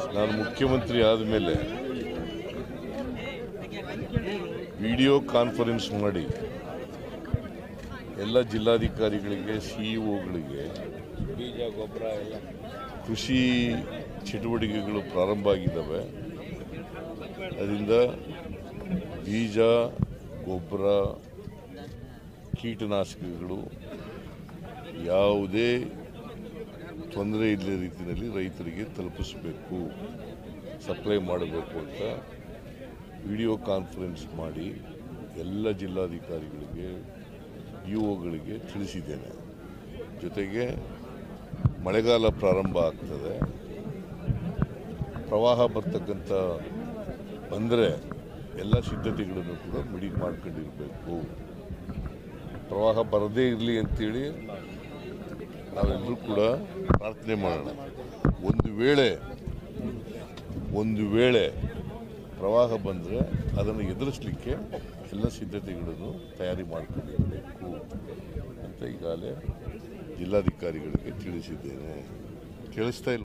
ನಾನು ಮುಖ್ಯಮಂತ್ರಿ ಆದಮೇಲೆ ವಿಡಿಯೋ ಕಾನ್ಫರೆನ್ಸ್ ಮಾಡಿ ಎಲ್ಲ ಜಿಲ್ಲಾಧಿಕಾರಿಗಳಿಗೆ ಸಿಇಒಗಳಿಗೆ ಬೀಜ ಗೊಬ್ಬರ ಎಲ್ಲ ಕೃಷಿ ಚಟುವಟಿಕೆಗಳು ಪ್ರಾರಂಭ ಆಗಿದ್ದಾವೆ ಅದರಿಂದ ಬೀಜ ಗೊಬ್ಬರ ಕೀಟನಾಶಕಗಳು ಯಾವುದೇ ತೊಂದರೆ ಇಲ್ಲದ ರೀತಿಯಲ್ಲಿ ರೈತರಿಗೆ ತಲುಪಿಸಬೇಕು ಸಪ್ಲೈ ಮಾಡಬೇಕು ಅಂತ ವಿಡಿಯೋ ಕಾನ್ಫರೆನ್ಸ್ ಮಾಡಿ ಎಲ್ಲ ಜಿಲ್ಲಾಧಿಕಾರಿಗಳಿಗೆ ಇ ಒಗಳಿಗೆ ತಿಳಿಸಿದ್ದೇನೆ ಜೊತೆಗೆ ಮಳೆಗಾಲ ಪ್ರಾರಂಭ ಆಗ್ತದೆ ಪ್ರವಾಹ ಬರ್ತಕ್ಕಂಥ ಬಂದರೆ ಎಲ್ಲ ಸಿದ್ಧತೆಗಳನ್ನು ಕೂಡ ಮಿಡಿ ಮಾಡ್ಕೊಂಡಿರಬೇಕು ಪ್ರವಾಹ ಬರದೇ ಇರಲಿ ಅಂತೇಳಿ ನಾವೆಲ್ಲರೂ ಕೂಡ ಪ್ರಾರ್ಥನೆ ಮಾಡೋಣ ಒಂದು ವೇಳೆ ಒಂದು ವೇಳೆ ಪ್ರವಾಹ ಬಂದರೆ ಅದನ್ನು ಎದುರಿಸಲಿಕ್ಕೆ ಎಲ್ಲ ಸಿದ್ಧತೆಗಳನ್ನು ತಯಾರಿ ಮಾಡಿಕೊಂಡಿರಬೇಕು ಅಂತ ಈಗಾಗಲೇ ಜಿಲ್ಲಾಧಿಕಾರಿಗಳಿಗೆ ತಿಳಿಸಿದ್ದೇನೆ ಕೇಳಿಸ್ತಾ ಇಲ್ಲ